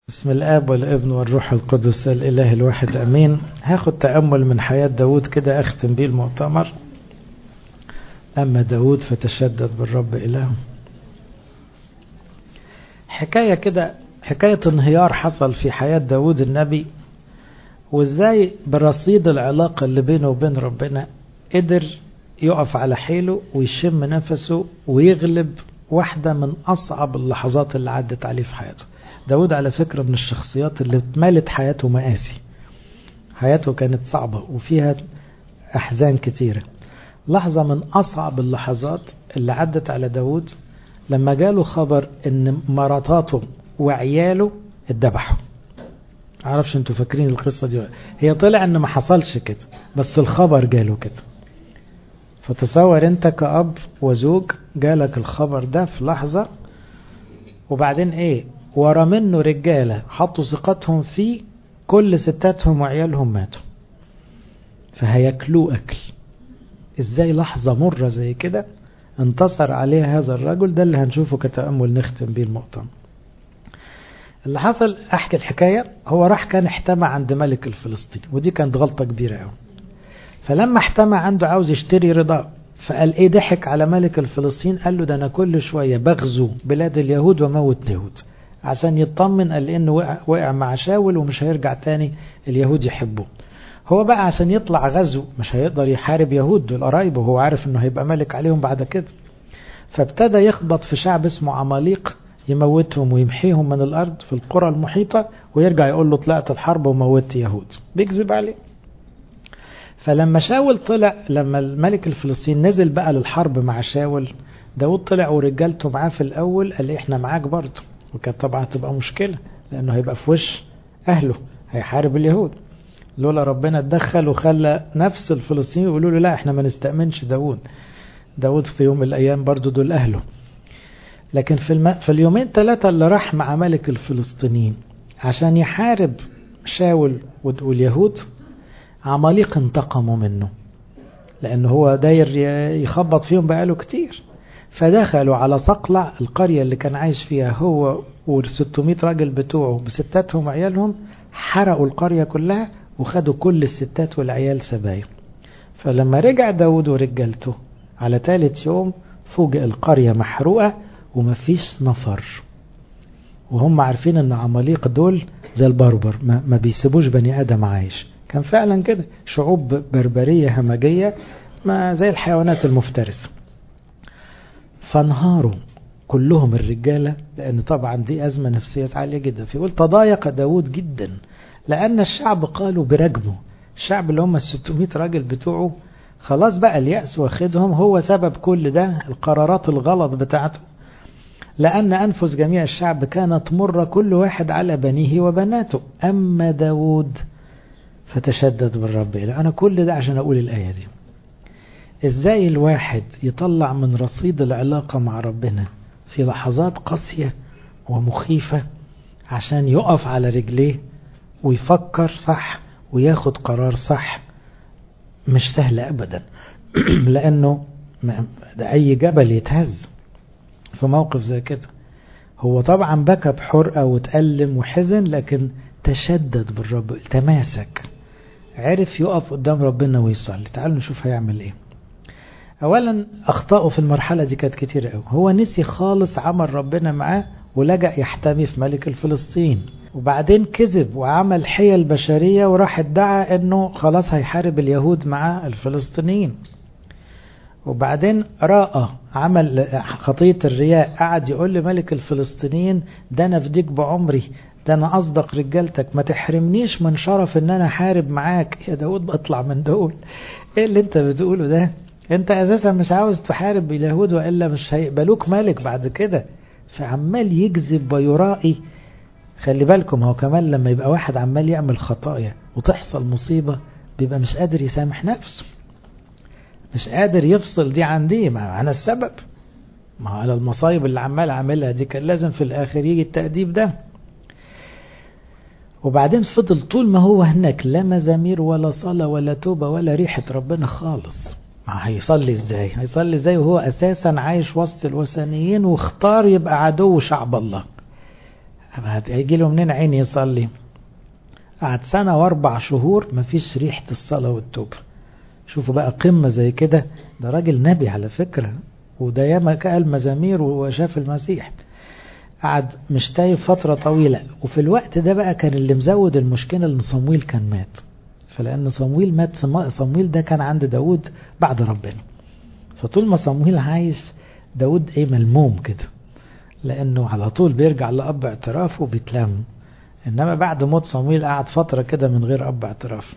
بسم الآب والابن والروح القدس الإله الواحد أمين هاخد تأمل من حياة داود كده أختم بيه المؤتمر أما داود فتشدد بالرب إله حكاية كده حكاية انهيار حصل في حياة داود النبي وازاي برصيد العلاقة اللي بينه وبين ربنا قدر يقف على حيله ويشم نفسه ويغلب واحدة من أصعب اللحظات اللي عدت عليه في حياته داود على فكرة من الشخصيات اللي مالت حياته مآسي حياته كانت صعبة وفيها أحزان كتيرة لحظة من أصعب اللحظات اللي عدت على داود لما جاله خبر ان مراتاته وعياله اتذبحوا معرفش انتوا فاكرين القصة دي هي طلع ان ما حصلش كده بس الخبر جاله كده فتصور انت كأب وزوج جالك الخبر ده في لحظة وبعدين ايه ورا منه رجالة حطوا ثقتهم فيه كل ستاتهم وعيالهم ماتوا فهياكلوه اكل ازاي لحظة مرة زي كده انتصر عليها هذا الرجل ده اللي هنشوفه كتأمل نختم بيه المؤتمر اللي حصل احكي الحكاية هو راح كان احتمى عند ملك الفلسطيني ودي كانت غلطة كبيرة قوي فلما احتمى عنده عاوز يشتري رضا فقال ايه ضحك على ملك الفلسطين قال له ده انا كل شوية بغزو بلاد اليهود وموت اليهود عشان يطمن قال انه وقع, وقع مع شاول ومش هيرجع تاني اليهود يحبوه هو بقى عشان يطلع غزو مش هيقدر يحارب يهود دول قرايبه وهو عارف انه هيبقى ملك عليهم بعد كده فابتدى يخبط في شعب اسمه عماليق يموتهم ويمحيهم من الارض في القرى المحيطة ويرجع يقول له طلعت الحرب وموتت يهود بيكذب عليه فلما شاول طلع لما الملك الفلسطيني نزل بقى للحرب مع شاول داود طلع ورجالته معاه في الاول قال احنا معاك برضه وكانت طبعا تبقى مشكلة لانه هيبقى في وش اهله هيحارب اليهود لولا ربنا اتدخل وخلى نفس الفلسطيني يقولوا له لا احنا ما نستأمنش داود داود في يوم من الايام برضو دول اهله لكن في, الم... في اليومين ثلاثة اللي راح مع ملك الفلسطينيين عشان يحارب شاول واليهود عماليق انتقموا منه لأنه هو داير يخبط فيهم بقاله كتير فدخلوا على صقلع القرية اللي كان عايش فيها هو و600 راجل بتوعه بستاتهم وعيالهم حرقوا القرية كلها وخدوا كل الستات والعيال سبايا فلما رجع داود ورجالته على ثالث يوم فوجئ القرية محروقة ومفيش نفر وهم عارفين ان عماليق دول زي البربر ما, ما بيسيبوش بني ادم عايش كان فعلا كده شعوب بربرية همجية ما زي الحيوانات المفترسة فانهاروا كلهم الرجالة لأن طبعا دي أزمة نفسية عالية جدا فيقول تضايق داود جدا لأن الشعب قالوا برجمه الشعب اللي هم الستمائة راجل بتوعه خلاص بقى اليأس واخدهم هو سبب كل ده القرارات الغلط بتاعته لأن أنفس جميع الشعب كانت مرة كل واحد على بنيه وبناته أما داود فتشدد بالرب أنا كل ده عشان أقول الآية دي إزاي الواحد يطلع من رصيد العلاقة مع ربنا في لحظات قاسية ومخيفة عشان يقف على رجليه ويفكر صح وياخد قرار صح مش سهل أبدا لأنه ده أي جبل يتهز في موقف زي كده هو طبعا بكى بحرقة وتألم وحزن لكن تشدد بالرب تماسك عرف يقف قدام ربنا ويصلي تعالوا نشوف هيعمل ايه اولا اخطائه في المرحله دي كانت كتير قوي هو نسي خالص عمل ربنا معاه ولجأ يحتمي في ملك الفلسطين وبعدين كذب وعمل حيل بشرية وراح ادعى انه خلاص هيحارب اليهود مع الفلسطينيين وبعدين راى عمل خطية الرياء قعد يقول لملك الفلسطينيين ده انا افديك بعمري ده انا اصدق رجالتك ما تحرمنيش من شرف ان انا حارب معاك يا داود بطلع من دول ايه اللي انت بتقوله ده انت اساسا مش عاوز تحارب اليهود والا مش هيقبلوك ملك بعد كده فعمال يكذب ويرائي خلي بالكم هو كمان لما يبقى واحد عمال يعمل خطايا وتحصل مصيبة بيبقى مش قادر يسامح نفسه مش قادر يفصل دي عن دي ما أنا السبب ما على المصايب اللي عمال عاملها دي كان لازم في الآخر يجي التأديب ده وبعدين فضل طول ما هو هناك لا مزامير ولا صلاة ولا توبة ولا ريحة ربنا خالص ما هيصلي ازاي هيصلي ازاي وهو اساسا عايش وسط الوثنيين واختار يبقى عدو شعب الله هيجي له منين عين يصلي قعد سنة واربع شهور مفيش ريحة الصلاة والتوبة شوفوا بقى قمة زي كده ده راجل نبي على فكرة وده ياما قال مزامير وشاف المسيح قعد مش تايب فترة طويلة وفي الوقت ده بقى كان اللي مزود المشكلة ان صمويل كان مات فلأن صمويل مات صمويل ده كان عند داود بعد ربنا فطول ما صمويل عايش داود ايه ملموم كده لأنه على طول بيرجع لأب اعترافه وبيتلم إنما بعد موت صمويل قعد فترة كده من غير أب اعتراف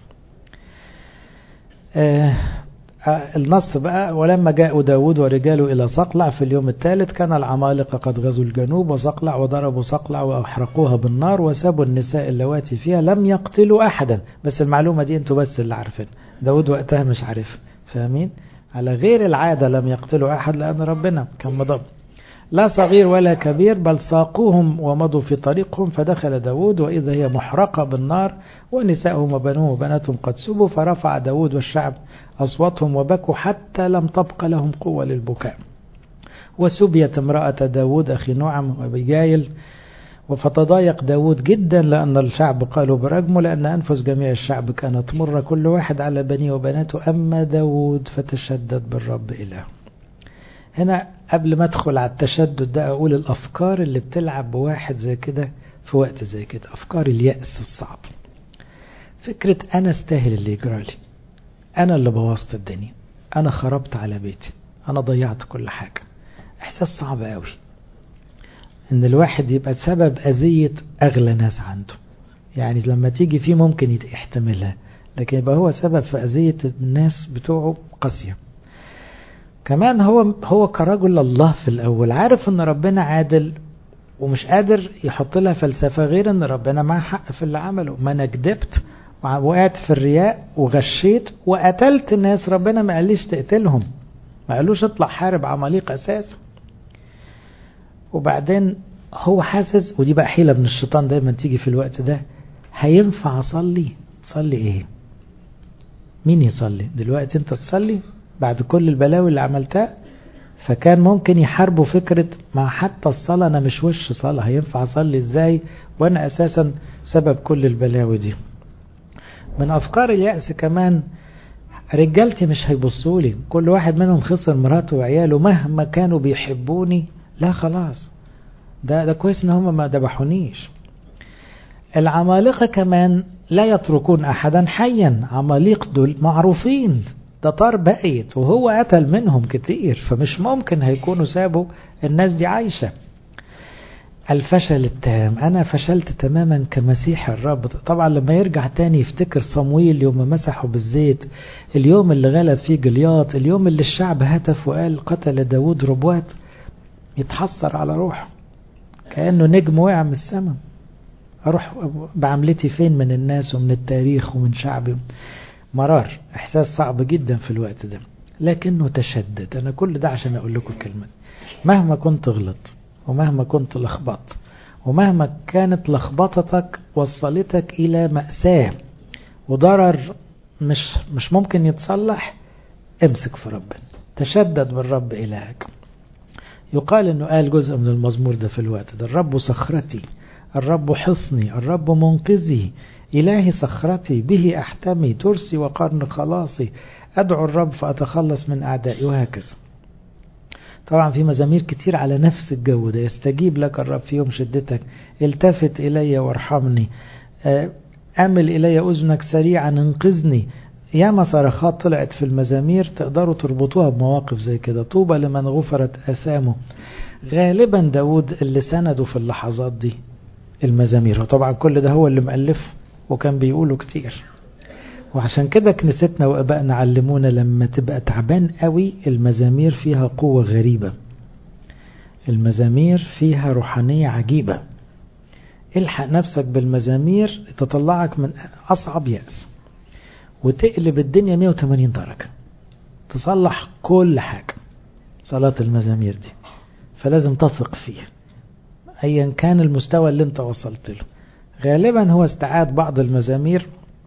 آه النص بقى ولما جاء داود ورجاله إلى صقلع في اليوم الثالث كان العمالقة قد غزوا الجنوب وصقلع وضربوا صقلع وأحرقوها بالنار وسابوا النساء اللواتي فيها لم يقتلوا أحدا بس المعلومة دي انتوا بس اللي عارفين داود وقتها مش عارف فاهمين على غير العادة لم يقتلوا أحد لأن ربنا كان مضب لا صغير ولا كبير بل ساقوهم ومضوا في طريقهم فدخل داود وإذا هي محرقة بالنار ونسائهم وبنوهم وبناتهم قد سبوا فرفع داود والشعب أصواتهم وبكوا حتى لم تبق لهم قوة للبكاء وسبيت امرأة داود أخي نعم وبيجايل فتضايق داود جدا لأن الشعب قالوا برجمه لأن أنفس جميع الشعب كانت مرة كل واحد على بنيه وبناته أما داود فتشدد بالرب إله هنا قبل ما ادخل على التشدد ده اقول الافكار اللي بتلعب بواحد زي كده في وقت زي كده افكار اليأس الصعب فكرة انا استاهل اللي يجرالي انا اللي بوظت الدنيا انا خربت على بيتي انا ضيعت كل حاجة احساس صعب قوي ان الواحد يبقى سبب اذية اغلى ناس عنده يعني لما تيجي فيه ممكن يحتملها لكن يبقى هو سبب في اذية الناس بتوعه قاسية كمان هو هو كرجل الله في الاول عارف ان ربنا عادل ومش قادر يحط لها فلسفه غير ان ربنا معاه حق في اللي عمله ما انا كدبت وقعت في الرياء وغشيت وقتلت ناس ربنا ما قاليش تقتلهم ما قالوش اطلع حارب عماليق اساسا وبعدين هو حاسس ودي بقى حيله من الشيطان دايما تيجي في الوقت ده هينفع اصلي تصلي ايه مين يصلي دلوقتي انت تصلي بعد كل البلاوي اللي عملتها فكان ممكن يحاربوا فكرة ما حتى الصلاة أنا مش وش صلاة هينفع أصلي إزاي وأنا أساسا سبب كل البلاوي دي من أفكار اليأس كمان رجالتي مش هيبصوا لي كل واحد منهم خسر مراته وعياله مهما كانوا بيحبوني لا خلاص ده ده كويس ان هم ما ذبحونيش العمالقة كمان لا يتركون أحدا حيا عماليق دول معروفين ده طار بقيت وهو قتل منهم كتير فمش ممكن هيكونوا سابوا الناس دي عايشة الفشل التام أنا فشلت تماما كمسيح الرب طبعا لما يرجع تاني يفتكر صمويل يوم مسحه بالزيت اليوم اللي غلب فيه جلياط اليوم اللي الشعب هتف وقال قتل داود ربوات يتحسر على روحه كأنه نجم وقع من السماء أروح بعملتي فين من الناس ومن التاريخ ومن شعبي مرار احساس صعب جدا في الوقت ده لكنه تشدد انا كل ده عشان اقول لكم كلمة مهما كنت غلط ومهما كنت لخبط ومهما كانت لخبطتك وصلتك الى مأساة وضرر مش مش ممكن يتصلح امسك في ربنا تشدد بالرب الهك يقال انه قال جزء من المزمور ده في الوقت ده الرب صخرتي الرب حصني الرب منقذي إلهي صخرتي به أحتمي ترسي وقرن خلاصي أدعو الرب فأتخلص من أعدائي وهكذا طبعا في مزامير كتير على نفس الجو ده يستجيب لك الرب في يوم شدتك التفت إلي وارحمني أمل إلي أذنك سريعا انقذني ياما صرخات طلعت في المزامير تقدروا تربطوها بمواقف زي كده طوبى لمن غفرت أثامه غالبا داود اللي سنده في اللحظات دي المزامير وطبعا كل ده هو اللي مؤلفه وكان بيقولوا كتير وعشان كده كنيستنا وابائنا علمونا لما تبقى تعبان قوي المزامير فيها قوة غريبة المزامير فيها روحانية عجيبة الحق نفسك بالمزامير تطلعك من أصعب يأس وتقلب الدنيا 180 درجة تصلح كل حاجة صلاة المزامير دي فلازم تثق فيها ايا كان المستوى اللي انت وصلت له غالبا هو استعاد بعض المزامير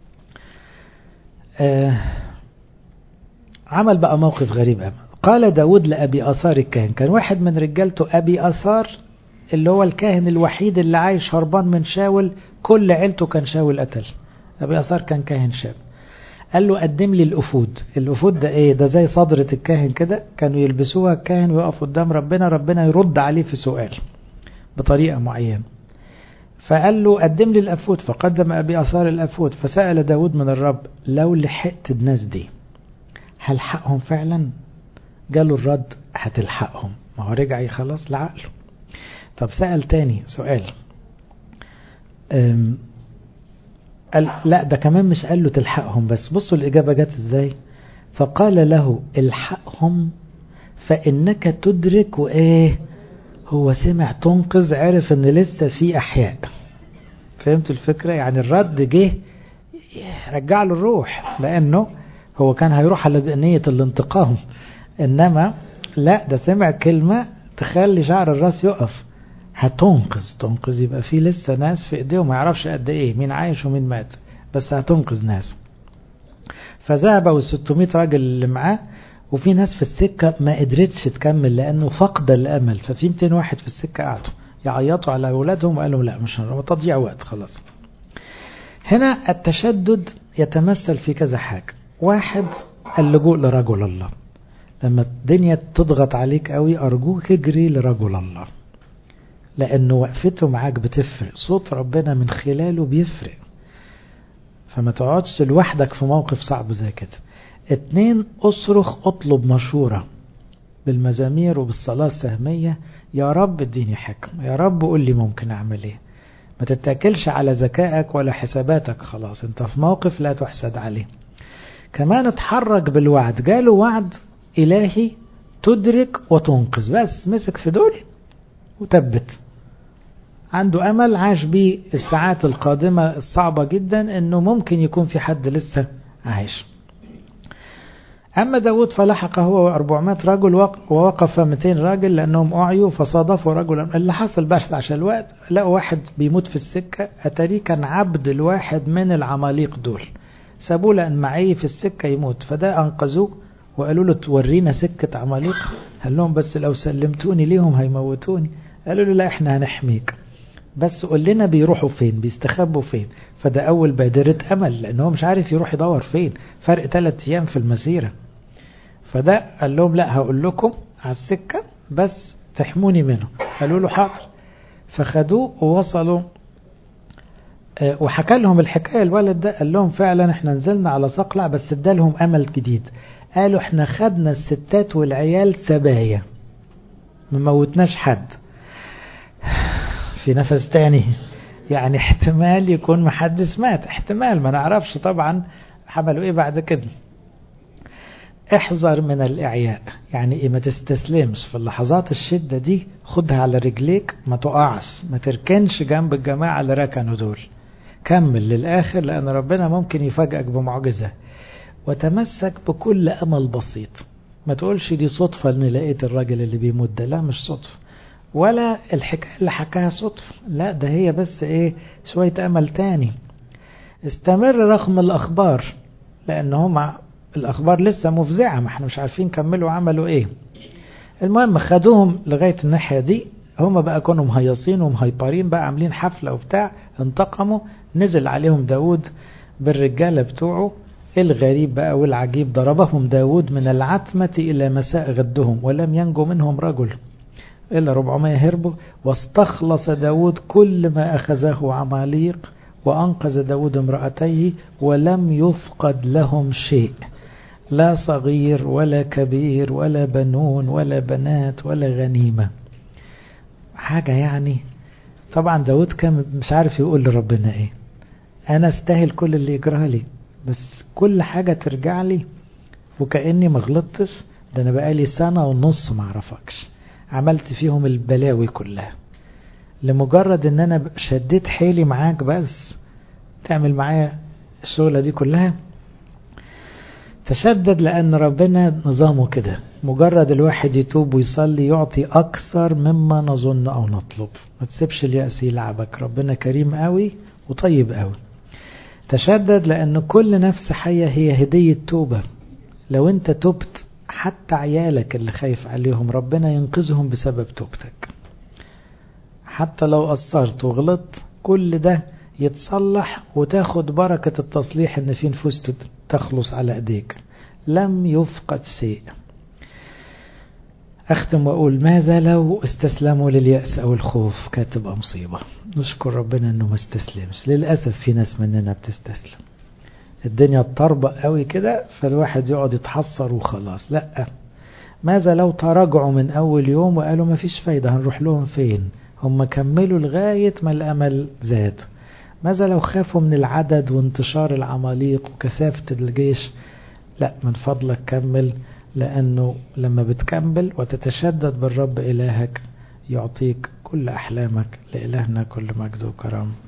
آه عمل بقى موقف غريب أبا. قال داود لأبي أثار الكهن كان واحد من رجالته أبي أثار اللي هو الكاهن الوحيد اللي عايش هربان من شاول كل عيلته كان شاول قتل أبي أثار كان كاهن شاب قال له قدم لي الأفود الأفود ده إيه ده زي صدرة الكاهن كده كانوا يلبسوها الكاهن ويقف قدام ربنا ربنا يرد عليه في سؤال بطريقة معينة فقال له قدم لي الأفود فقدم أبي أثار الأفود فسأل داود من الرب لو لحقت الناس دي هلحقهم فعلا جاله الرد هتلحقهم ما هو رجع خلاص لعقله طب سأل تاني سؤال قال لا ده كمان مش قال له تلحقهم بس بصوا الإجابة جت ازاي فقال له الحقهم فإنك تدرك وإيه هو سمع تنقذ عرف ان لسه في أحياء فهمتوا الفكرة يعني الرد جه رجع له الروح لأنه هو كان هيروح على نية الانتقام إنما لا ده سمع كلمة تخلي شعر الراس يقف هتنقذ تنقذ يبقى في لسه ناس في ايديهم ما يعرفش قد ايه مين عايش ومين مات بس هتنقذ ناس فذهب وال600 راجل اللي معاه وفي ناس في السكة ما قدرتش تكمل لأنه فقد الأمل ففي 200 واحد في السكة قعدوا يعيطوا على أولادهم وقالوا لا مش تضييع وقت خلاص هنا التشدد يتمثل في كذا حاجة واحد اللجوء لرجل الله لما الدنيا تضغط عليك قوي أرجوك اجري لرجل الله لأنه وقفته معاك بتفرق صوت ربنا من خلاله بيفرق فما تقعدش لوحدك في موقف صعب زي كده اتنين اصرخ اطلب مشورة بالمزامير وبالصلاة السهمية يا رب اديني حكمة يا رب قول لي ممكن اعمل ايه ما تتاكلش على ذكائك ولا حساباتك خلاص انت في موقف لا تحسد عليه كمان اتحرك بالوعد جاله وعد الهي تدرك وتنقذ بس مسك في دول وثبت عنده أمل عاش بيه الساعات القادمة الصعبة جدا أنه ممكن يكون في حد لسه عايش أما داود فلحق هو 400 رجل ووقف 200 راجل لأنهم أعيوا فصادفوا رجلا اللي حصل بس عشان الوقت لقوا واحد بيموت في السكة أتاريه كان عبد الواحد من العماليق دول سابوه لأن معي في السكة يموت فده أنقذوه وقالوا له تورينا سكة عماليق قال لهم بس لو سلمتوني ليهم هيموتوني قالوا له لا احنا هنحميك بس قول لنا بيروحوا فين بيستخبوا فين فده أول بادرة أمل لأن هو مش عارف يروح يدور فين فرق ثلاث أيام في المسيرة فده قال لهم لا هقول لكم على السكة بس تحموني منه قالوا له حاضر فخدوه ووصلوا وحكى لهم الحكاية الولد ده قال لهم فعلا احنا نزلنا على صقلع بس ادالهم أمل جديد قالوا احنا خدنا الستات والعيال سبايا ما موتناش حد في نفس تاني يعني احتمال يكون محدث مات احتمال ما نعرفش طبعا عملوا ايه بعد كده احذر من الاعياء يعني ايه ما تستسلمش في اللحظات الشدة دي خدها على رجليك ما تقعش ما تركنش جنب الجماعة اللي ركنوا دول كمل للآخر لأن ربنا ممكن يفاجئك بمعجزة وتمسك بكل أمل بسيط ما تقولش دي صدفة ان لقيت الراجل اللي بيموت ده لا مش صدفة ولا الحكاية اللي حكاها صدفة لا ده هي بس ايه شوية امل تاني استمر رغم الاخبار لان هم الاخبار لسه مفزعة ما احنا مش عارفين كملوا عملوا ايه المهم خدوهم لغاية الناحية دي هم بقى كانوا مهيصين ومهيبرين بقى عاملين حفلة وبتاع انتقموا نزل عليهم داود بالرجالة بتوعه الغريب بقى والعجيب ضربهم داود من العتمة إلى مساء غدهم ولم ينجو منهم رجل إلا 400 هربوا واستخلص داود كل ما أخذه عماليق وأنقذ داود امرأتيه ولم يفقد لهم شيء لا صغير ولا كبير ولا بنون ولا بنات ولا غنيمة حاجة يعني طبعا داود كان مش عارف يقول لربنا ايه انا استاهل كل اللي يجرى لي بس كل حاجة ترجع لي وكأني ما غلطتش ده انا بقالي سنة ونص ما اعرفكش عملت فيهم البلاوي كلها لمجرد ان انا شديت حيلي معاك بس تعمل معايا الشغلة دي كلها تشدد لأن ربنا نظامه كده مجرد الواحد يتوب ويصلي يعطي أكثر مما نظن أو نطلب ما تسيبش اليأس يلعبك ربنا كريم قوي وطيب قوي تشدد لأن كل نفس حية هي هدية توبة لو انت تبت حتى عيالك اللي خايف عليهم ربنا ينقذهم بسبب توبتك حتى لو قصرت وغلطت كل ده يتصلح وتاخد بركة التصليح ان في نفوس تخلص على ايديك لم يفقد شيء أختم وأقول ماذا لو استسلموا لليأس أو الخوف كانت تبقى مصيبة نشكر ربنا أنه ما استسلمش للأسف في ناس مننا بتستسلم الدنيا تطربق قوي كده فالواحد يقعد يتحسر وخلاص لا ماذا لو تراجعوا من أول يوم وقالوا ما فيش فايدة هنروح لهم فين هم كملوا لغاية ما الأمل زاد ماذا لو خافوا من العدد وانتشار العماليق وكثافة الجيش لا من فضلك كمل لأنه لما بتكمل وتتشدد بالرب إلهك يعطيك كل أحلامك لإلهنا كل مجد وكرم